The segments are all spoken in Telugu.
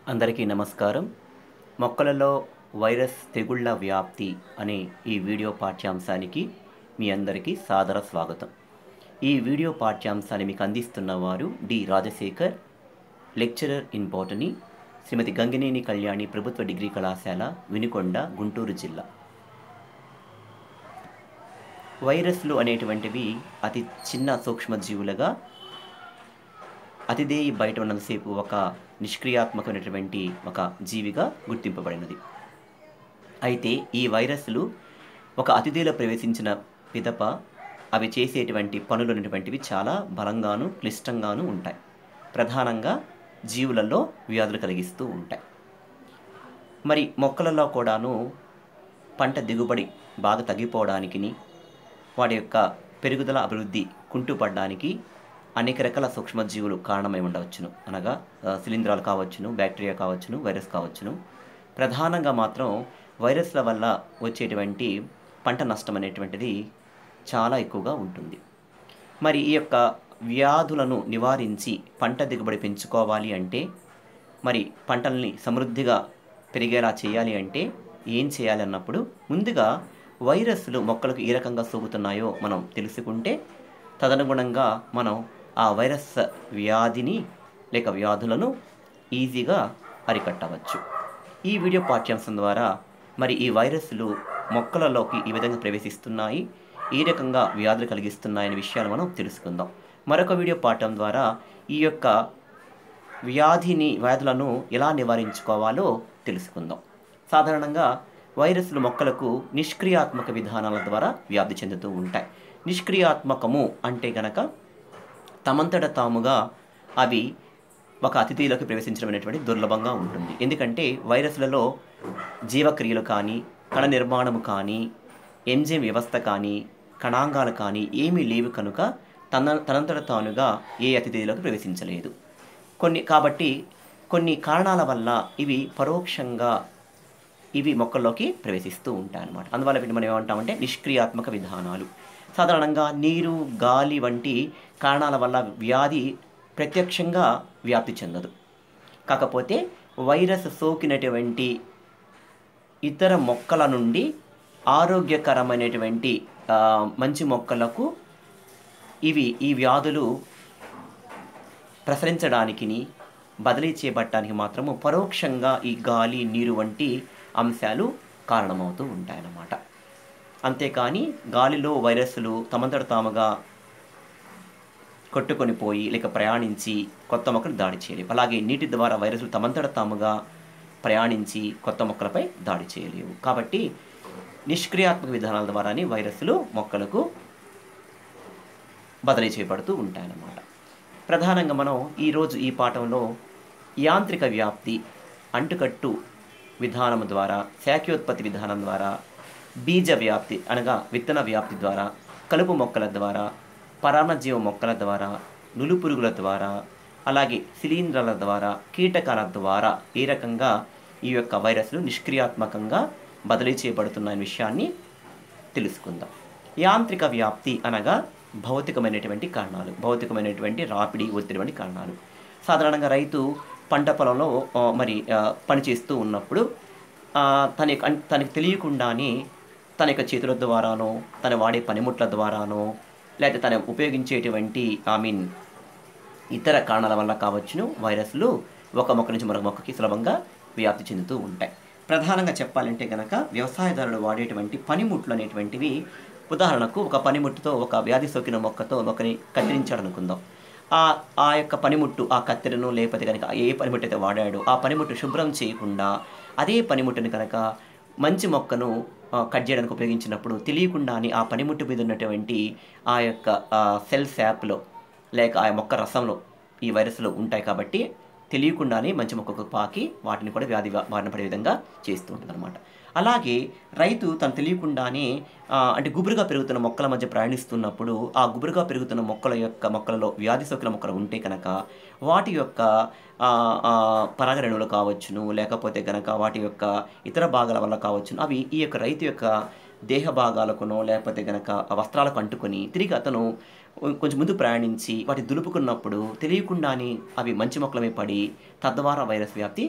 అందరికీ నమస్కారం మొక్కలలో వైరస్ తెగుళ్ల వ్యాప్తి అనే ఈ వీడియో పాఠ్యాంశానికి మీ అందరికీ సాదర స్వాగతం ఈ వీడియో పాఠ్యాంశాన్ని మీకు అందిస్తున్న వారు D Rajasekhar lecturer in botany Shrimati Gangineni Kalyani ప్రభుత్వ డిగ్రీ కళాశాల వినుకొండ గుంటూరు జిల్లా వైరస్లు అనేటువంటివి అతి చిన్న సూక్ష్మజీవులుగా అతిదేయి బయట ఉన్నంతసేపు ఒక నిష్క్రియాత్మకమైనటువంటి ఒక జీవిగా గుర్తింపబడినది అయితే ఈ వైరస్లు ఒక అతిథిలో ప్రవేశించిన పిదప అవి చేసేటువంటి పనులు అనేటువంటివి చాలా బలంగాను క్లిష్టంగాను ఉంటాయి ప్రధానంగా జీవులలో వ్యాధులు కలిగిస్తూ ఉంటాయి మరి మొక్కలలో కూడాను పంట దిగుబడి బాగా తగ్గిపోవడానికిని వాటి యొక్క పెరుగుదల అభివృద్ధి కుంటుపడడానికి అనేక రకాల సూక్ష్మజీవులు కారణమై ఉండవచ్చును అనగా ఆ, శిలీంధ్రాలు కావచ్చును బ్యాక్టీరియా కావచ్చును వైరస్ కావచ్చును ప్రధానంగా మాత్రం వైరస్ల వల్ల వచ్చేటువంటి పంట నష్టం అనేటువంటిది చాలా ఎక్కువగా ఉంటుంది మరి ఈ యొక్క వ్యాధులను నివారించి పంట దిగుబడి పెంచుకోవాలి అంటే మరి పంటల్ని సమృద్ధిగా పెరిగేలా చేయాలి అంటే ఏం చేయాలి అన్నప్పుడు ముందుగా వైరస్లు మొక్కలకు ఏ రకంగా సోకుతున్నాయో మనం తెలుసుకుంటే తదనుగుణంగా మనం ఆ వైరస్ వ్యాధిని లేక వ్యాధులను ఈజీగా అరికట్టవచ్చు ఈ వీడియో పాఠ్యాంశం ద్వారా మరి ఈ వైరస్లు మొక్కలలోకి ఈ విధంగా ప్రవేశిస్తున్నాయి ఏ రకంగా వ్యాధులు కలిగిస్తున్నాయనే విషయాలు మనం తెలుసుకుందాం మరొక వీడియో పాఠం ద్వారా ఈ యొక్క వ్యాధిని వ్యాధులను ఎలా నివారించుకోవాలో తెలుసుకుందాం సాధారణంగా వైరస్లు మొక్కలకు నిష్క్రియాత్మక విధానాల ద్వారా వ్యాప్తి చెందుతూ ఉంటాయి నిష్క్రియాత్మకము అంటే గనక తమంతట తాముగా అవి ఒక అతిథిలోకి ప్రవేశించడం అనేటువంటి దుర్లభంగా ఉంటుంది ఎందుకంటే వైరస్లలో జీవక్రియలు కానీ కణ నిర్మాణము కానీ ఎంజిమ్ వ్యవస్థ కానీ కణాంగాలు కానీ ఏమీ లేవు కనుక తన తనంతట తానుగా ఏ అతిథిలోకి ప్రవేశించలేదు కొన్ని కాబట్టి కొన్ని కారణాల వల్ల ఇవి పరోక్షంగా ఇవి మొక్కల్లోకి ప్రవేశిస్తూ ఉంటాయి అన్నమాట అందువల్ల వీటిని మనం ఏమంటామంటే నిష్క్రియాత్మక విధానాలు సాధారణంగా నీరు గాలి వంటి కారణాల వల్ల వ్యాధి ప్రత్యక్షంగా వ్యాప్తి చెందదు కాకపోతే వైరస్ సోకినటువంటి ఇతర మొక్కల నుండి ఆరోగ్యకరమైనటువంటి ఆ, మంచి మొక్కలకు ఇవి ఈ వ్యాధులు ప్రసరించడానికిని బదిలీ చేయబట్టడానికి మాత్రము పరోక్షంగా ఈ గాలి నీరు వంటి అంశాలు కారణమవుతూ ఉంటాయన్నమాట అంతేకాని గాలిలో వైరస్లు తమంతట తాముగా కొట్టుకొని పోయి లేక ప్రయాణించి కొత్త మొక్కలు దాడి చేయలేవు అలాగే నీటి ద్వారా వైరస్లు తమంతట తాముగా ప్రయాణించి కొత్త మొక్కలపై దాడి చేయలేవు కాబట్టి నిష్క్రియాత్మక విధానాల ద్వారానే వైరస్లు మొక్కలకు బదిలీ చేయబడుతూ ఉంటాయన్నమాట ప్రధానంగా మనం ఈరోజు ఈ పాఠంలో యాంత్రిక వ్యాప్తి అంటుకట్టు విధానం ద్వారా శాఖోత్పత్తి విధానం ద్వారా బీజ వ్యాప్తి అనగా విత్తన వ్యాప్తి ద్వారా కలుపు మొక్కల ద్వారా పరాన్నజీవ మొక్కల ద్వారా నులుపురుగుల ద్వారా అలాగే శిలీంధ్రాల ద్వారా కీటకాల ద్వారా ఏ రకంగా ఈ యొక్క వైరస్లు నిష్క్రియాత్మకంగా బదిలీ చేయబడుతున్న విషయాన్ని తెలుసుకుందాం యాంత్రిక వ్యాప్తి అనగా భౌతికమైనటువంటి కారణాలు భౌతికమైనటువంటి రాపిడి ఒత్తిడి వంటి కారణాలు సాధారణంగా రైతు పంట పొలంలో ఆ, మరి ఆ, పనిచేస్తూ ఉన్నప్పుడు ఆ, తన యొక్క అన్- తనకు తెలియకుండానే తన యొక్క చేతుల ద్వారానో తన వాడే పనిముట్ల ద్వారానో లేకపోతే తన ఉపయోగించేటువంటి ఐ మీన్ ఇతర కారణాల వల్ల కావచ్చును వైరస్లు ఒక మొక్క నుంచి మరొక మొక్కకి సులభంగా వ్యాప్తి చెందుతూ ఉంటాయి ప్రధానంగా చెప్పాలంటే కనుక వ్యవసాయదారులు వాడేటువంటి పనిముట్లు అనేటువంటివి ఉదాహరణకు ఒక పనిముట్టుతో ఒక వ్యాధి సోకిన మొక్కతో మొక్కని కత్తిరించాడు అనుకుందాం ఆ ఆ యొక్క పనిముట్టు ఆ కత్తెరను లేకపోతే కనుక ఏ పనిముట్టు అయితే వాడాడో ఆ పనిముట్టు శుభ్రం చేయకుండా అదే పనిముట్టుని కనుక మంచి మొక్కను ఆ, కట్ చేయడానికి ఉపయోగించినప్పుడు తెలియకుండానే ఆ పనిముట్టు మీద ఉన్నటువంటి ఆ యొక్క సెల్ శాప్లో లేక ఆ మొక్క రసంలో ఈ వైరస్లు ఉంటాయి కాబట్టి తెలియకుండానే మంచి మొక్కకు పాకి వాటిని కూడా వ్యాధి బా- బారిన పడే విధంగా చేస్తూ ఉంటుంది అలాగే రైతు తను తెలియకుండానే ఆ, అంటే గుబురుగా పెరుగుతున్న మొక్కల మధ్య ప్రయాణిస్తున్నప్పుడు ఆ గుబురుగా పెరుగుతున్న మొక్కల యొక్క మొక్కలలో వ్యాధి సోకిన మొక్కలు ఉంటే కనుక వాటి యొక్క ఆ, ఆ, పరాగరేణువులు కావచ్చును లేకపోతే కనుక వాటి యొక్క ఇతర భాగాల వల్ల కావచ్చును అవి ఈ యొక్క రైతు యొక్క దేహ భాగాలకునో లేకపోతే గనక ఆ వస్త్రాలకు అంటుకొని తిరిగి అతను కొంచెం ముందు ప్రయాణించి వాటి దులుపుకున్నప్పుడు తెలియకుండానే అవి మంచి మొక్కలమే పడి తద్వారా వైరస్ వ్యాప్తి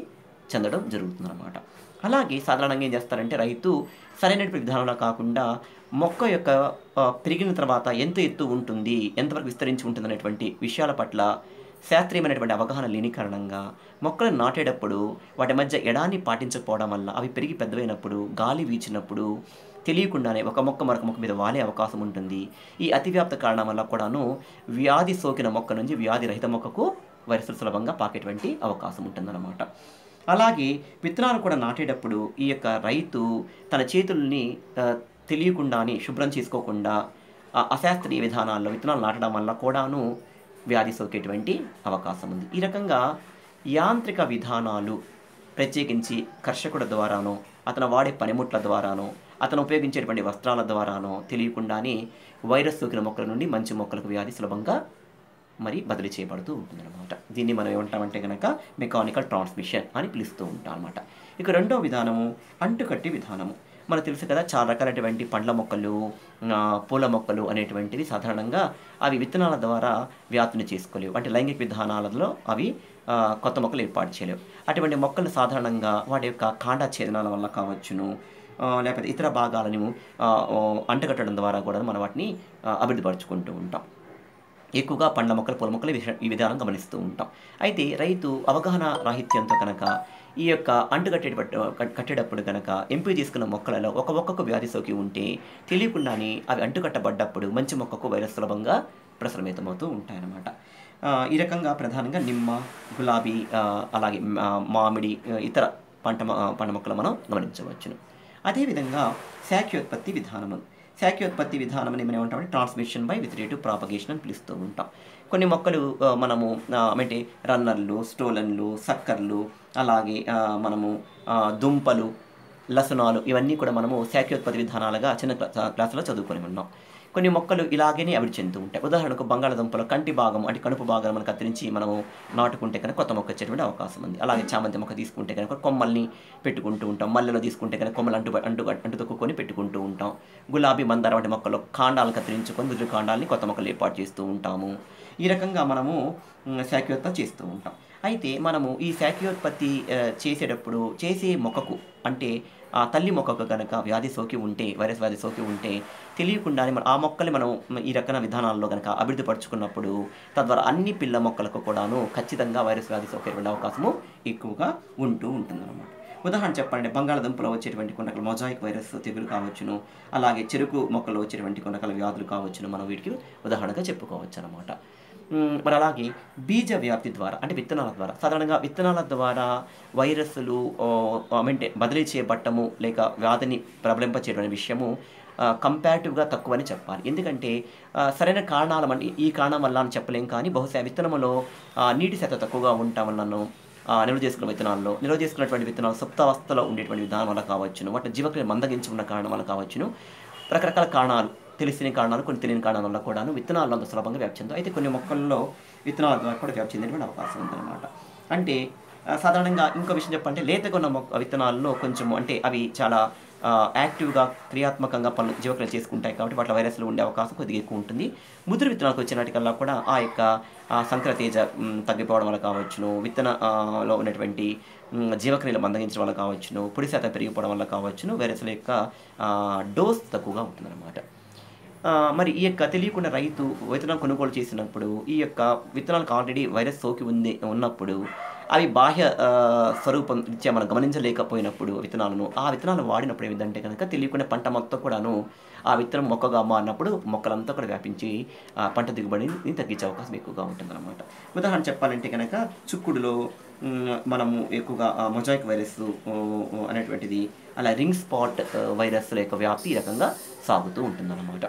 చెందడం జరుగుతుందన్నమాట అలాగే సాధారణంగా ఏం చేస్తారంటే రైతు సరైనటువంటి విధానంలో కాకుండా మొక్క యొక్క ఆ, పెరిగిన తర్వాత ఎంత ఎత్తు ఉంటుంది ఎంతవరకు విస్తరించి ఉంటుంది అనేటువంటి విషయాల పట్ల శాస్త్రీయమైనటువంటి అవగాహన లేని కారణంగా మొక్కలను నాటేటప్పుడు వాటి మధ్య ఎడాన్ని పాటించకపోవడం వల్ల అవి పెరిగి పెద్దవైనప్పుడు గాలి వీచినప్పుడు తెలియకుండానే ఒక మొక్క మరొక మొక్క మీద వాలే అవకాశం ఉంటుంది ఈ అతివ్యాప్త కారణం వల్ల కూడాను వ్యాధి సోకిన మొక్క నుంచి వ్యాధి రహిత మొక్కకు వైరస్లు సులభంగా పాకేటువంటి అవకాశం ఉంటుందన్నమాట అలాగే విత్తనాలు కూడా నాటేటప్పుడు ఈ యొక్క రైతు తన చేతుల్ని ఆ, తెలియకుండానే శుభ్రం చేసుకోకుండా ఆ అశాస్త్రీయ విధానాల్లో విత్తనాలు నాటడం వల్ల కూడాను వ్యాధి సోకేటువంటి అవకాశం ఉంది ఈ రకంగా యాంత్రిక విధానాలు ప్రత్యేకించి కర్షకుడి ద్వారానో అతను వాడే పనిముట్ల ద్వారానో అతను ఉపయోగించేటువంటి వస్త్రాల ద్వారానో తెలియకుండానే వైరస్ సోకిన మొక్కల నుండి మంచి మొక్కలకు వ్యాధి సులభంగా మరి బదిలీ చేయబడుతూ ఉంటుందన్నమాట దీన్ని మనం ఏమంటామంటే కనుక మెకానికల్ ట్రాన్స్మిషన్ అని పిలుస్తూ ఉంటాం అనమాట ఇక రెండో విధానము అంటుకట్టి విధానము మనకు తెలుసు కదా చాలా రకాలైనటువంటి పండ్ల మొక్కలు ఆ, పూల మొక్కలు అనేటువంటివి సాధారణంగా అవి విత్తనాల ద్వారా వ్యాప్తిని చేసుకోలేవు అంటే లైంగిక విధానాలలో అవి ఆ, కొత్త మొక్కలు ఏర్పాటు చేయలేవు అటువంటి మొక్కలు సాధారణంగా వాటి యొక్క కాండ ఛేదనాల వల్ల కావచ్చును ఆ, లేకపోతే ఇతర భాగాలను ఆ, ఓ, అంటగట్టడం ద్వారా కూడా మనం వాటిని ఆ, అభివృద్ధిపరుచుకుంటూ ఉంటాం ఎక్కువగా పండ్ల మొక్కలు పూల మొక్కలు ఈ విష- ఈ విధానం గమనిస్తూ ఉంటాం అయితే రైతు అవగాహన రాహిత్యంతో కనుక ఈ యొక్క అంటుకట్టేటప్పుడు కట్టేటప్పుడు కనుక ఎంపిక చేసుకున్న మొక్కలలో ఒక మొక్కకు వ్యాధి సోకి ఉంటే తెలియకుండానే అవి అంటుకట్టబడ్డప్పుడు మంచి మొక్కకు వైరస్ సులభంగా ప్రసరమితమవుతూ ఉంటాయన్నమాట ఆ, ఈ రకంగా ప్రధానంగా నిమ్మ గులాబీ ఆ, అలాగే ఆ, మామిడి ఆ, ఇతర పంట మొ- ఆ, పండ్ల మొక్కలు మనం గమనించవచ్చును అదేవిధంగా శాఖోత్పత్తి విధానము శాఖోత్పత్తి విధానం అని మనం ఏమంటామంటే ట్రాన్స్మిషన్ బై వితరేటివ్ ప్రాపగేషన్ అని పిలుస్తూ ఉంటాం కొన్ని మొక్కలు ఆ, మనము ఆ, అంటే రన్నర్లు స్టోలన్లు సక్కర్లు అలాగే ఆ, మనము ఆ, దుంపలు లసనాలు ఇవన్నీ కూడా మనము శాఖోత్పత్తి విధానాలుగా చిన్న క్లా- క్లాసులో చదువుకొని ఉన్నాం కొన్ని మొక్కలు ఇలాగనే అభివృద్ధి చెందుతూ ఉంటాయి ఉదాహరణకు బంగాళదుంపల కంటి భాగం అంటే కనుపు భాగం మనం కత్తిరించి మనము నాటుకుంటే కనుక కొత్త మొక్క వచ్చేటువంటి అవకాశం ఉంది అలాగే చామంతి మొక్క తీసుకుంటే కనుక కొమ్మల్ని పెట్టుకుంటూ ఉంటాం మల్లెలో తీసుకుంటే కనుక కొమ్మలు అంటు అంటు అంటు తొక్కుకొని పెట్టుకుంటూ ఉంటాం గులాబీ మందారం వంటి మొక్కలు కాండాలు కత్తిరించుకొని ముదురు కాండాలని కొత్త మొక్కలు ఏర్పాటు చేస్తూ ఉంటాము ఈ రకంగా మనము మ్, శాఖోత్పత్తి చేస్తూ ఉంటాం అయితే మనము ఈ శాఖోత్పత్తి ఆ, చేసేటప్పుడు చేసే మొక్కకు అంటే ఆ తల్లి మొక్కకు కనుక వ్యాధి సోకి ఉంటే వైరస్ వ్యాధి సోకి ఉంటే తెలియకుండానే మనం ఆ మొక్కల్ని మనం ఈ రకమైన విధానాల్లో కనుక అభివృద్ధి పరుచుకున్నప్పుడు తద్వారా అన్ని పిల్ల మొక్కలకు కూడాను ఖచ్చితంగా వైరస్ వ్యాధి సోకేటువంటి అవకాశము ఎక్కువగా ఉంటూ ఉంటుందన్నమాట ఉదాహరణ చెప్పాలంటే బంగాళదుంపలో వచ్చేటువంటి కొన్ని రకాల మొజాయిక్ వైరస్ తెగులు కావచ్చును అలాగే చెరుకు మొక్కలో వచ్చేటువంటి కొన్ని రకాల వ్యాధులు కావచ్చును మనం వీటికి ఉదాహరణగా చెప్పుకోవచ్చు అనమాట మ్, మరి అలాగే బీజ వ్యాప్తి ద్వారా అంటే విత్తనాల ద్వారా సాధారణంగా విత్తనాల ద్వారా వైరస్లు ఓ, అంటే బదిలీ చేయబట్టము లేక వ్యాధిని ప్రబలింపచేయడం అనే విషయము కంపారిటివ్గా తక్కువని చెప్పాలి ఎందుకంటే ఆ, సరైన కారణాలు అంటే ఈ కారణం వల్ల అని చెప్పలేం కానీ బహుశా విత్తనములో ఆ, నీటి శాతం తక్కువగా ఉండటం వలన ఆ, నిల్వ చేసుకున్న విత్తనాల్లో నిల్వ చేసుకున్నటువంటి విత్తనాలు సుప్తావస్థలో ఉండేటువంటి విధానం వల్ల కావచ్చును వాటి జీవక్రియ మందగించి ఉన్న కారణం వల్ల కావచ్చును రకరకాల కారణాలు తెలిసిన కారణాలు కొన్ని తెలియని కారణాల వల్ల కూడాను విత్తనాలు అంత సులభంగా వ్యాప్తి చెందుతాయి అయితే కొన్ని మొక్కల్లో విత్తనాల ద్వారా కూడా వ్యాప్తి చెందేటువంటి అవకాశం ఉందన్నమాట అంటే ఆ, సాధారణంగా ఇంకో విషయం చెప్పంటే లేతగొన్న మొక్క విత్తనాల్లో కొంచెం అంటే అవి చాలా ఆ, యాక్టివ్గా క్రియాత్మకంగా పనులు జీవక్రియ చేసుకుంటాయి కాబట్టి వాటి వైరస్లు ఉండే అవకాశం కొద్దిగా ఎక్కువ ఉంటుంది ముదురు విత్తనాలకు వచ్చినటికల్లా కూడా ఆ యొక్క ఆ, సంక్రతేజ మ్, తగ్గిపోవడం వల్ల కావచ్చును విత్తన ఆ, లో ఉన్నటువంటి మ్, జీవక్రియలు మందగించడం వల్ల కావచ్చును పొడి శాతం పెరిగిపోవడం వల్ల కావచ్చును వైరస్ల యొక్క ఆ, డోస్ తక్కువగా ఉంటుందన్నమాట ఆ, మరి ఈ యొక్క తెలియకుండా రైతు విత్తనం కొనుగోలు చేసినప్పుడు ఈ యొక్క విత్తనాలకు ఆల్రెడీ వైరస్ సోకి ఉంది ఉన్నప్పుడు అవి బాహ్య ఆ, స్వరూపం రీత్యా మనం గమనించలేకపోయినప్పుడు విత్తనాలను ఆ విత్తనాలు వాడినప్పుడు ఏమిటంటే కనుక తెలియకుండా పంట మొత్తం కూడాను ఆ విత్తనం మొక్కగా మారినప్పుడు మొక్కలంతా కూడా వ్యాపించి ఆ పంట దిగుబడిని తగ్గించే అవకాశం ఎక్కువగా ఉంటుందన్నమాట ఉదాహరణ చెప్పాలంటే కనుక చుక్కుడులో మ్, మనము ఎక్కువగా మొజాయిక్ వైరస్ ఆ, అనేటువంటిది అలా రింగ్ స్పాట్ ఆ, వైరస్ యొక్క వ్యాప్తి ఈ రకంగా సాగుతూ ఉంటుందన్నమాట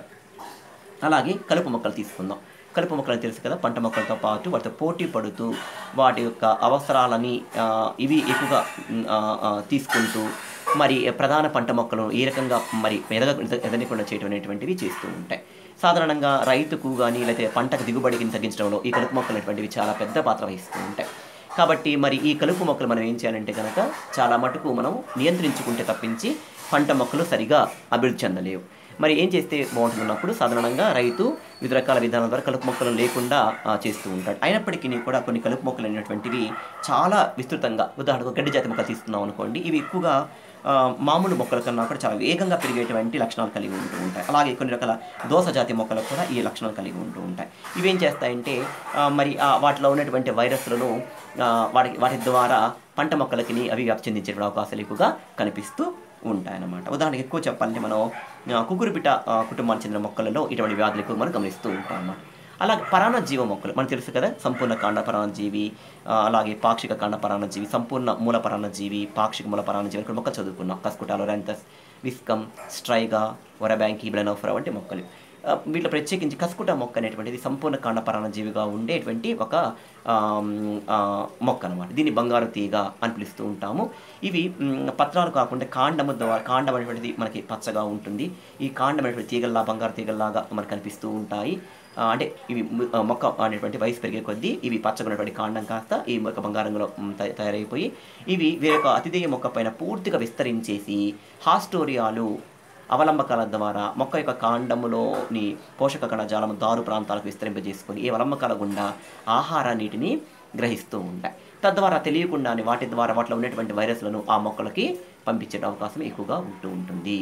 అలాగే కలుపు మొక్కలు తీసుకుందాం కలుపు మొక్కలు తెలుసు కదా పంట మొక్కలతో పాటు వాటితో పోటీ పడుతూ వాటి యొక్క అవసరాలని ఆ, ఇవి ఎక్కువగా మ్, ఆ, ఆ, తీసుకుంటూ మరి ప్రధాన పంట మొక్కలు ఏ రకంగా మరి ఎదగ ఎదగకుండా చేయడం అనేటువంటివి చేస్తూ ఉంటాయి సాధారణంగా రైతుకు కానీ లేకపోతే పంటకు దిగుబడిని తగ్గించడంలో ఈ కలుపు మొక్కలు అనేటువంటివి చాలా పెద్ద పాత్ర వహిస్తూ ఉంటాయి కాబట్టి మరి ఈ కలుపు మొక్కలు మనం ఏం చేయాలంటే కనుక చాలా మటుకు మనం నియంత్రించుకుంటే తప్పించి పంట మొక్కలు సరిగా అభివృద్ధి చెందలేవు మరి ఏం చేస్తే బాగుంటున్నప్పుడు సాధారణంగా రైతు వివిధ రకాల విధానాల ద్వారా కలుపు మొక్కలు లేకుండా ఆ, చేస్తూ ఉంటాడు అయినప్పటికీ కూడా కొన్ని కలుపు మొక్కలు అనేటువంటివి చాలా విస్తృతంగా ఉదాహరణకు గడ్డి జాతి మొక్కలు తీసుకున్నాం అనుకోండి ఇవి ఎక్కువగా ఆ, మామూలు మొక్కల కన్నా కూడా చాలా వేగంగా పెరిగేటువంటి లక్షణాలు కలిగి ఉంటూ ఉంటాయి అలాగే కొన్ని రకాల దోస జాతి మొక్కలకు కూడా ఈ లక్షణాలు కలిగి ఉంటూ ఉంటాయి ఇవేం చేస్తాయంటే ఆ, మరి ఆ వాటిలో ఉన్నటువంటి వైరస్లను ఆ, వాటి వాటి ద్వారా పంట మొక్కలకి అవి వ్యాప్తి చెందించే అవకాశాలు ఎక్కువగా కనిపిస్తూ ఉంటాయన్నమాట ఉదాహరణకి ఎక్కువ చెప్పాలంటే మనం ఆ, కుకురుపిట ఆ, కుటుంబానికి చెందిన మొక్కలలో ఇటువంటి వ్యాధులు ఎక్కువ మనం గమనిస్తూ ఉంటాం అన్నమాట అలాగే పరాన్నజీవ మొక్కలు మనకు తెలుసు కదా సంపూర్ణ కాండ పరాన్నజీవి ఆ, అలాగే పాక్షిక కాండ పరాన్నజీవి సంపూర్ణ మూల పరాన్నజీవి పాక్షిక మూల పరాన్నజీవి ఇక్కడ మొక్కలు చదువుకున్నాం కస్కుటాలో రెంతస్ విస్కం స్ట్రైగా వరబ్యాంకి బ్లెనోఫ్రా వంటి మొక్కలు ఆ, వీటిలో ప్రత్యేకించి కస్కుట మొక్క అనేటువంటిది సంపూర్ణ కాండ పరాన్నజీవిగా ఉండేటువంటి ఒక ఆమ్, ఆ, మొక్క అనమాట దీన్ని బంగారు తీగ అని పిలుస్తూ ఉంటాము ఇవి మ్, పత్రాలు కాకుండా కాండము ద్వారా కాండం అనేటువంటిది మనకి పచ్చగా ఉంటుంది ఈ కాండం అనేటువంటి తీగల్లా బంగారు తీగల్లాగా మనకు కనిపిస్తూ ఉంటాయి ఆ, అంటే ఇవి ము- ఆ, మొక్క అనేటువంటి వయసు పెరిగే కొద్దీ ఇవి పచ్చగా ఉన్నటువంటి కాండం కాస్త ఈ మొక్క బంగారంలో మ్, తయ- తయారైపోయి ఇవి వేరొక అతిథేయ మొక్క పైన పూర్తిగా విస్తరించేసి హాస్టోరియాలు అవలంబకాల ద్వారా మొక్క యొక్క కాండములోని పోషక కణజాలం దారు ప్రాంతాలకు విస్తరింపజేసుకొని ఈ అవలంబకాల గుండా ఆహార నీటిని గ్రహిస్తూ ఉంటాయి తద్వారా తెలియకుండానే వాటి ద్వారా వాటిలో ఉన్నటువంటి వైరస్లను ఆ మొక్కలకి పంపించే అవకాశం ఎక్కువగా ఉంటూ ఉంటుంది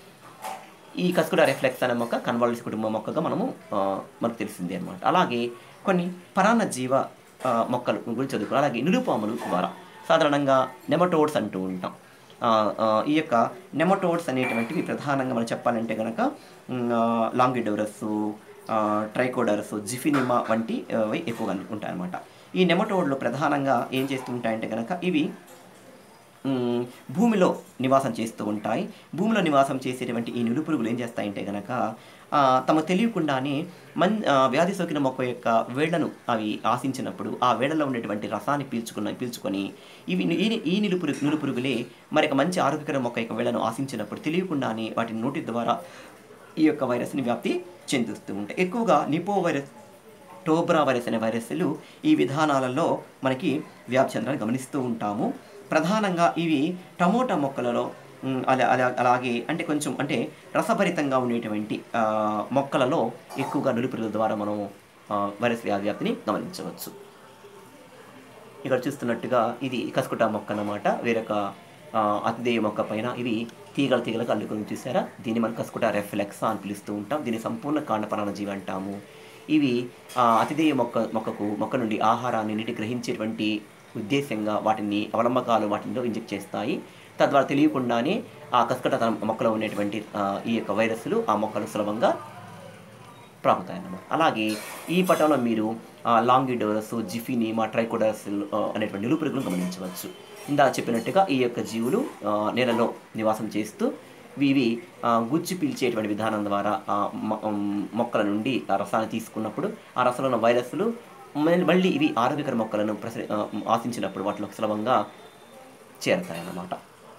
ఈ కస్కుడా రిఫ్లెక్స్ అనే మొక్క కన్వాల్స్ కుటుంబ మొక్కగా మనము ఆ, మనకు తెలిసిందే అనమాట అలాగే కొన్ని పరాన్న జీవ ఆ, మొక్కలు గురించి చదువుకున్నాం అలాగే నిరుపాములు ద్వారా సాధారణంగా నెమటోడ్స్ అంటూ ఉంటాం ఆ, ఆ, ఈ యొక్క నెమటోడ్స్ అనేటువంటివి ప్రధానంగా మనం చెప్పాలంటే కనుక లాంగిడోరస్ ట్రైకోడరస్ జిఫినిమా వంటి ఆ, వి ఎక్కువగా ఉంటాయన్నమాట ఈ నెమటోడ్లు ప్రధానంగా ఏం చేస్తూ ఉంటాయంటే కనుక ఇవి మ్, భూమిలో నివాసం చేస్తూ ఉంటాయి భూమిలో నివాసం చేసేటువంటి ఈ నిరుపురుగులు ఏం చేస్తాయంటే గనక ఆ, తమ తెలియకుండానే మన్ ఆ, వ్యాధి సోకిన మొక్క యొక్క వేళ్లను అవి ఆశించినప్పుడు ఆ వేళ్లలో ఉండేటువంటి రసాన్ని పీల్చుకున్న పీల్చుకొని ఇవి ని- ఈ ఈ నిలుపురు నిలుపురుగులే మరి ఒక మంచి ఆరోగ్యకర మొక్క యొక్క వేళ్లను ఆశించినప్పుడు తెలియకుండానే వాటి నోటి ద్వారా ఈ యొక్క వైరస్ని వ్యాప్తి చెందుతూ ఉంటాయి ఎక్కువగా నిపో వైరస్ టోబ్రా వైరస్ అనే వైరస్లు ఈ విధానాలలో మనకి వ్యాప్తి చెందడాన్ని గమనిస్తూ ఉంటాము ప్రధానంగా ఇవి టమోటా మొక్కలలో మ్, అలా అలా అలాగే అంటే కొంచెం అంటే రసభరితంగా ఉండేటువంటి ఆ, మొక్కలలో ఎక్కువగా నులిపురుగుల ద్వారా మనం ఆ, వైరస్ వ్యాధి వ్యాప్తిని గమనించవచ్చు ఇక్కడ చూస్తున్నట్టుగా ఇది కస్కుటా మొక్క అన్నమాట వేరొక ఆ, అతిదేయ మొక్క పైన ఇవి తీగల తీగలకు అల్లుకొని చూసారా దీన్ని మనం కస్కుటా రెఫ్లెక్సా అని పిలుస్తూ ఉంటాం దీన్ని సంపూర్ణ కాండపరాణ జీవి అంటాము ఇవి ఆ, అతిదేయ మొక్క మొక్కకు మొక్క నుండి ఆహారాన్ని నీటి గ్రహించేటువంటి ఉద్దేశంగా వాటిని అవలంబకాలు వాటిలో ఇంజెక్ట్ చేస్తాయి తద్వారా తెలియకుండానే ఆ కస్కట మొక్కలో ఉండేటువంటి ఆ, ఈ యొక్క వైరస్లు ఆ మొక్కలు సులభంగా ప్రాకుతాయి అన్నమాట అలాగే ఈ పటంలో మీరు లాంగిడోరస్ జిఫిని మా ట్రైకోడరస్ అనేటువంటి నిరుపురుగులను గమనించవచ్చు ఇందా చెప్పినట్టుగా ఈ యొక్క జీవులు ఆ, నేలలో నివాసం చేస్తూ ఇవి ఆ, గుజ్జు పీల్చేటువంటి విధానం ద్వారా ఆ మ- ఉమ్, మొక్కల నుండి ఆ రసాన్ని తీసుకున్నప్పుడు ఆ రసంలో ఉన్న వైరస్లు మళ్ళీ- మళ్ళీ ఇవి ఆరోగ్యకర మొక్కలను ప్రసరి ఆ, ఆశించినప్పుడు వాటిలో సులభంగా చేరతాయి అన్నమాట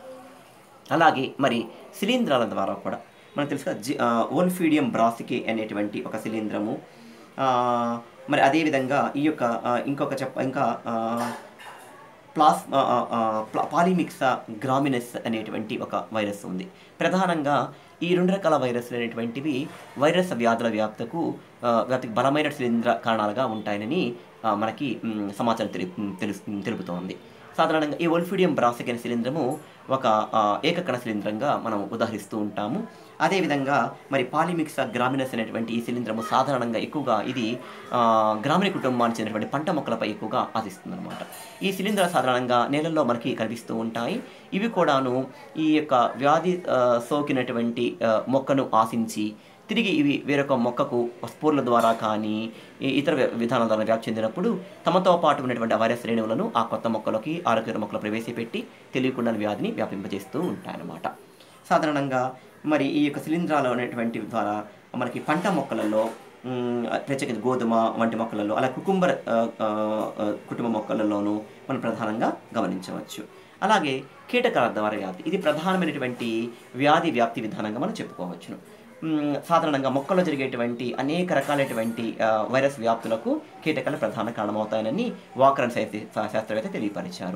అలాగే మరి శిలీంధ్రాల ద్వారా కూడా మనకు తెలుసు కదా, జి ఓల్ఫీడియం బ్రాసికే అనేటువంటి ఒక శిలీంధ్రము ఆ, మరి అదేవిధంగా ఈ యొక్క ఆ, ఇంకొక చెప్ప ఇంకా ఆ, ప్లాస్ ఆ, ఆ, ఆ, ప్లా- పాలిమిక్సా గ్రామినస్ అనేటువంటి ఒక వైరస్ ఉంది ప్రధానంగా ఈ రెండు రకాల వైరస్లు అనేటువంటివి వైరస్ వ్యాధుల వ్యాప్తకు ఆ, వ్యాప్తికి బలమైన శిలీంధ్ర కారణాలుగా ఉంటాయని ఆ, మనకి మ్, సమాచారం తెలి తెలుసు తెలుపుతోంది సాధారణంగా ఈ ఒల్ఫిడియం బ్రాసిక్ అనే శిలీంధ్రము ఒక ఆ, ఏకకణ శిలీంధ్రంగా మనం ఉదాహరిస్తూ ఉంటాము అదేవిధంగా మరి పాలిమిక్సా గ్రామినస్ అనేటువంటి ఈ శిలీంధ్రము సాధారణంగా ఎక్కువగా ఇది ఆ, గ్రామీణ కుటుంబానికి చెందినటువంటి పంట మొక్కలపై ఎక్కువగా ఆశిస్తుంది అనమాట ఈ శిలీంధ్ర సాధారణంగా నేలల్లో మనకి కనిపిస్తూ ఉంటాయి ఇవి కూడాను ఈ యొక్క వ్యాధి ఆ, సోకినటువంటి ఆ, మొక్కను ఆశించి తిరిగి ఇవి వేరొక మొక్కకు స్పోర్ల ద్వారా కానీ ఈ ఇతర వి- విధానాల ద్వారా వ్యాప్తి చెందినప్పుడు తమతో పాటు ఉన్నటువంటి ఆ వైరస్ శ్రేణువులను ఆ కొత్త మొక్కలోకి ఆరోగ్య మొక్కలు ప్రవేశపెట్టి తెలియకుండా వ్యాధిని వ్యాపింపజేస్తూ ఉంటాయన్నమాట సాధారణంగా మరి ఈ యొక్క శిలీంధ్రాలు అనేటువంటి ద్వారా మనకి పంట మొక్కలలో మ్, ప్రత్యేకించి గోధుమ వంటి మొక్కలలో అలా కుకుంబర్ ఆ, ఆ, ఆ, కుటుంబ మొక్కలలోనూ మనం ప్రధానంగా గమనించవచ్చు అలాగే కీటకాల ద్వారా వ్యాధి ఇది ప్రధానమైనటువంటి వ్యాధి వ్యాప్తి విధానంగా మనం చెప్పుకోవచ్చును మ్, సాధారణంగా మొక్కల్లో జరిగేటువంటి అనేక రకాలైనటువంటి ఆ, వైరస్ వ్యాప్తులకు కీటకాలు ప్రధాన కారణమవుతాయని వాకరన్ శాస్త్ర శాస్త్రవేత్త తెలియపరిచారు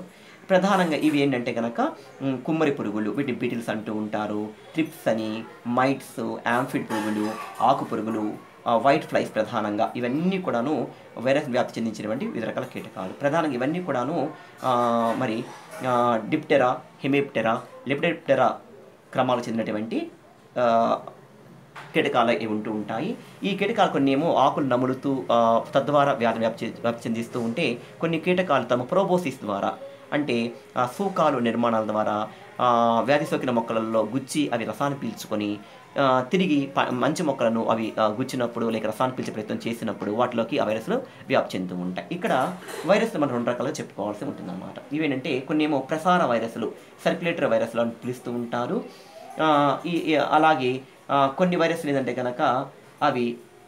ప్రధానంగా ఇవి ఏంటంటే కనుక ఉమ్, కుమ్మరి పురుగులు వీటిని బీటిల్స్ అంటూ ఉంటారు ట్రిప్స్ అని మైట్స్ యాంఫిడ్ పురుగులు ఆకు పురుగులు ఆ, వైట్ ఫ్లైస్ ప్రధానంగా ఇవన్నీ కూడాను వైరస్ వ్యాప్తి చెందించినటువంటి వివిధ రకాల కీటకాలు ప్రధానంగా ఇవన్నీ కూడాను ఆ, మరి ఆ, డిప్టెరా హెమిప్టెరా లిప్టెప్టెరా క్రమాలకు చెందినటువంటి ఆ, కీటకాలు ఇవి ఉంటూ ఉంటాయి ఈ కీటకాలు కొన్ని ఏమో ఆకులు నములుతూ ఆ, తద్వారా వ్యాధి వ్యాప్తి చె- వ్యాప్తి చెందిస్తూ ఉంటే కొన్ని కీటకాలు తమ ప్రోబోసిస్ ద్వారా అంటే ఆ, సూకాలు నిర్మాణాల ద్వారా ఆ, వ్యాధి సోకిన మొక్కలలో గుచ్చి అవి రసాన్ని పీల్చుకొని ఆ, తిరిగి ప- మంచి మొక్కలను అవి ఆ, గుచ్చినప్పుడు లేక రసాన్ని పీల్చే ప్రయత్నం చేసినప్పుడు వాటిలోకి ఆ వైరస్లు వ్యాప్తి చెందుతూ ఉంటాయి ఇక్కడ వైరస్లు మనం రెండు రకాలుగా చెప్పుకోవాల్సి ఉంటుందన్నమాట ఇవేంటంటే కొన్ని ఏమో ప్రసార వైరస్లు సర్క్యులేటరీ వైరస్లు అని పిలుస్తూ ఉంటారు ఆ, ఈ ఈ- అలాగే ఆ, కొన్ని వైరస్లు ఏంటంటే కనుక అవి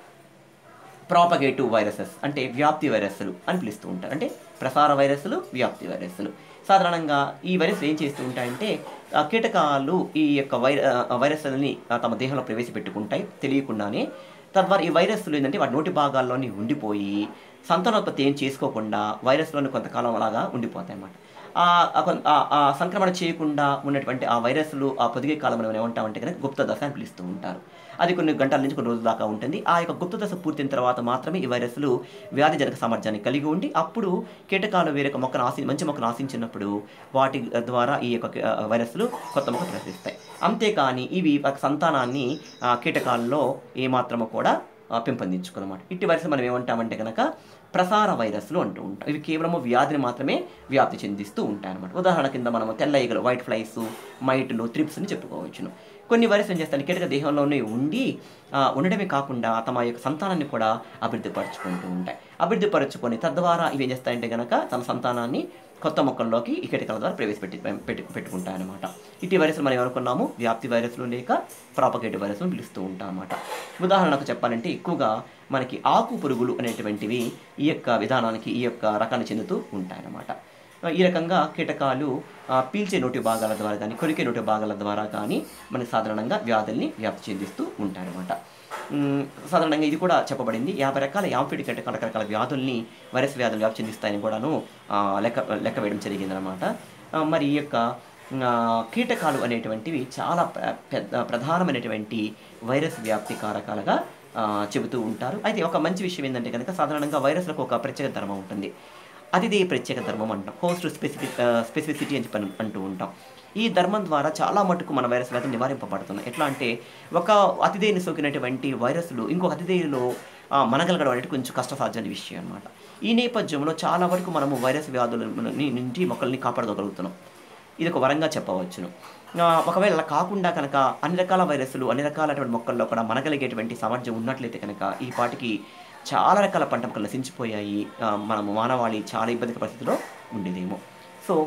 ప్రాపగేటివ్ వైరసెస్ అంటే వ్యాప్తి వైరస్లు అని పిలుస్తూ ఉంటారు అంటే ప్రసార వైరస్లు వ్యాప్తి వైరస్లు సాధారణంగా ఈ వైరస్లు ఏం చేస్తూ ఉంటాయంటే ఆ కీటకాలు ఈ యొక్క వై ఆ వైరస్లని ఆ తమ దేహంలో ప్రవేశపెట్టుకుంటాయి తెలియకుండానే తద్వారా ఈ వైరస్లు ఏంటంటే వాటి నోటి భాగాల్లోని ఉండిపోయి సంతానోత్పత్తి ఏం చేసుకోకుండా వైరస్లోని కొంతకాలం అలాగా ఉండిపోతాయి అన్నమాట ఆ ఆ కొన్- ఆ- ఆ సంక్రమణ చేయకుండా ఉన్నటువంటి ఆ వైరస్లు ఆ పొదిగే కాలంలో మనం ఏమంటామంటే కనుక గుప్త దశ అని పిలుస్తూ ఉంటారు అది కొన్ని గంటల నుంచి కొన్ని రోజుల దాకా ఉంటుంది ఆ యొక్క గుప్త దశ పూర్తయిన తర్వాత మాత్రమే ఈ వైరస్లు వ్యాధి జనక సామర్థ్యాన్ని కలిగి ఉండి అప్పుడు కీటకాలు వేరొక మొక్కను ఆశి మంచి మొక్కను ఆశించినప్పుడు వాటి ద్వారా ఈ యొక్క ఆ, వైరస్లు కొత్త మొక్క ప్రసరిస్తాయి అంతేకాని ఇవి ఒక సంతానాన్ని ఆ, కీటకాల్లో ఏమాత్రము కూడా ఆ, పెంపొందించుకోనమాట ఇట్టి వైరస్ మనం ఏమంటామంటే కనుక ప్రసార వైరస్లు అంటూ ఉంటాం ఇవి కేవలము వ్యాధిని మాత్రమే వ్యాప్తి చెందిస్తూ ఉంటాయి అన్నమాట ఉదాహరణ కింద మనము తెల్ల ఈగలు వైట్ ఫ్లైస్ మైట్లు త్రిప్స్ అని చెప్పుకోవచ్చును కొన్ని వైరస్ ఏం చేస్తాయి కీటక దేహంలోనే ఉండి ఆ, ఉండడమే కాకుండా తమ యొక్క సంతానాన్ని కూడా అభివృద్ధి పరుచుకుంటూ ఉంటాయి అభివృద్ధి పరుచుకొని తద్వారా ఇవి ఏం చేస్తాయంటే కనుక తమ సంతానాన్ని కొత్త మొక్కల్లోకి ఈ కీటకాల ద్వారా ప్రవేశపెట్టి పెట్టు పెట్టుకుంటాయన్నమాట ఇటు వైరస్లు మనం ఏమనుకున్నాము వ్యాప్తి వైరస్లు లేక ప్రాపగేటివ్ వైరస్లు పిలుస్తూ ఉంటాం అన్నమాట ఉదాహరణకు చెప్పాలంటే ఎక్కువగా మనకి ఆకు పురుగులు అనేటువంటివి ఈ యొక్క విధానానికి ఈ యొక్క రకాన్ని చెందుతూ ఉంటాయన్నమాట ఈ రకంగా కీటకాలు ఆ, పీల్చే నోటి భాగాల ద్వారా కానీ కొరికే నోటి భాగాల ద్వారా కానీ మనకి సాధారణంగా వ్యాధుల్ని వ్యాప్తి చెందిస్తూ ఉంటాయన్నమాట మ్, సాధారణంగా ఇది కూడా చెప్పబడింది యాభై రకాల యాంఫిడ్ కీటకాల రకరకాల వ్యాధుల్ని వైరస్ వ్యాధులు వ్యాప్తి చెందిస్తాయని కూడాను ఆ, లెక్క లెక్క వేయడం జరిగిందనమాట ఆ, మరి ఈ యొక్క ఆ, కీటకాలు అనేటువంటివి చాలా ప్ర- పెద్ద ప్రధానమైనటువంటి వైరస్ వ్యాప్తి కారకాలుగా ఆ, చెబుతూ ఉంటారు అయితే ఒక మంచి విషయం ఏంటంటే కనుక సాధారణంగా వైరస్లకు ఒక ప్రత్యేక ధర్మం ఉంటుంది అతిథేయ ప్రత్యేక ధర్మం అంటాం హోస్ట్ స్పెసిఫిక్ స్పెసిఫిసిటీ అని చెప్పి అంటూ ఉంటాం ఈ ధర్మం ద్వారా చాలా మటుకు మన వైరస్ వ్యాధులు నివారింపబడుతున్నాయి ఎట్లా అంటే ఒక అతిథేయుని సోకినటువంటి వైరస్లు ఇంకొక అతిథేయులో ఆ, మనగలగడం అనేది కొంచెం కష్టసాధ్యమైన విషయం అనమాట ఈ నేపథ్యంలో చాలా వరకు మనము వైరస్ వ్యాధుల ని- నుంచి మొక్కల్ని కాపాడగలుగుతున్నాం ఇది ఒక వరంగా చెప్పవచ్చును ఆ, ఒకవేళ అలా కాకుండా కనుక అన్ని రకాల వైరస్లు అన్ని రకాలైనటువంటి మొక్కల్లో కూడా మనగలిగేటువంటి సామర్థ్యం ఉన్నట్లయితే కనుక ఈ పాటికి చాలా రకాల పంట మొక్కలు నశించిపోయాయి ఆ, మనము మానవాళి చాలా ఇబ్బందికర పరిస్థితిలో ఉండేదేమో సో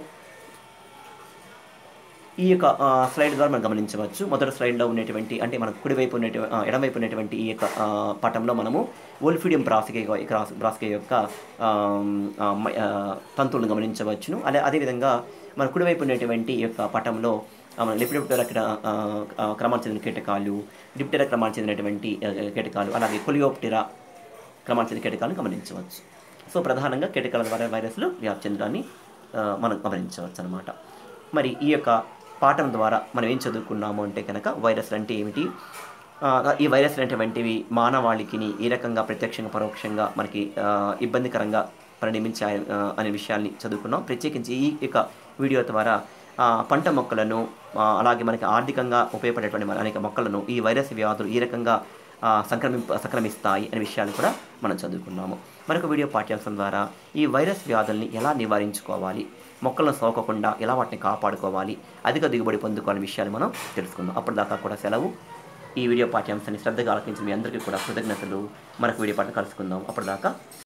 ఈ యొక్క ఆ, స్లైడ్ ద్వారా మనం గమనించవచ్చు మొదటి స్లైడ్లో ఉన్నటువంటి అంటే మన కుడివైపు ఉన్నటువంటి ఆ, ఎడమవైపు ఉన్నటువంటి ఈ యొక్క ఆ, పటంలో మనము ఓల్ఫిడియం బ్రాసికే క్రాస్ బ్రాసికే యొక్క ఆ, ఆ, మ- ఆ, తంతువులను గమనించవచ్చును అదే అదేవిధంగా మన కుడివైపు ఉన్నటువంటి ఈ యొక్క పటంలో ఆ, మన లిపిడిప్టెరా క్రమానికి చెందిన కీటకాలు డిప్టెరా క్రమానికి చెందినటువంటి ఆ, కీటకాలు అలాగే కొలియోప్టెరా క్రమానికి చెందిన కీటకాలను గమనించవచ్చు సో ప్రధానంగా కీటకాల ద్వారా వైరస్లు వ్యాప్తి చెందడాన్ని ఆ, మనం గమనించవచ్చు అనమాట మరి ఈ యొక్క పాఠం ద్వారా మనం ఏం చదువుకున్నాము అంటే కనుక వైరస్లు అంటే ఏమిటి ఆ, ఈ వైరస్లు అనేటువంటివి మానవాళికి ఏ రకంగా ప్రత్యక్షంగా పరోక్షంగా మనకి ఆ, ఇబ్బందికరంగా పరిణమించాయి ఆ, అనే విషయాల్ని చదువుకున్నాం ప్రత్యేకించి ఈ యొక్క వీడియో ద్వారా ఆ, పంట మొక్కలను ఆ, అలాగే మనకి ఆర్థికంగా ఉపయోగపడేటువంటి మన అనేక మొక్కలను ఈ వైరస్ వ్యాధులు ఈ రకంగా ఆ, సంక్రమింప సంక్రమిస్తాయి అనే విషయాన్ని కూడా మనం చదువుకున్నాము మరొక వీడియో పాఠ్యాంశం ద్వారా ఈ వైరస్ వ్యాధుల్ని ఎలా నివారించుకోవాలి మొక్కలను సోకకుండా ఎలా వాటిని కాపాడుకోవాలి అధిక దిగుబడి పొందుకోవాలనే విషయాలు మనం తెలుసుకుందాం అప్పటిదాకా కూడా సెలవు ఈ వీడియో పాఠ్యాంశాన్ని శ్రద్ధగా ఆలకించిన మీ అందరికీ కూడా కృతజ్ఞతలు మరొక వీడియో పాఠం కలుసుకుందాం అప్పటిదాకా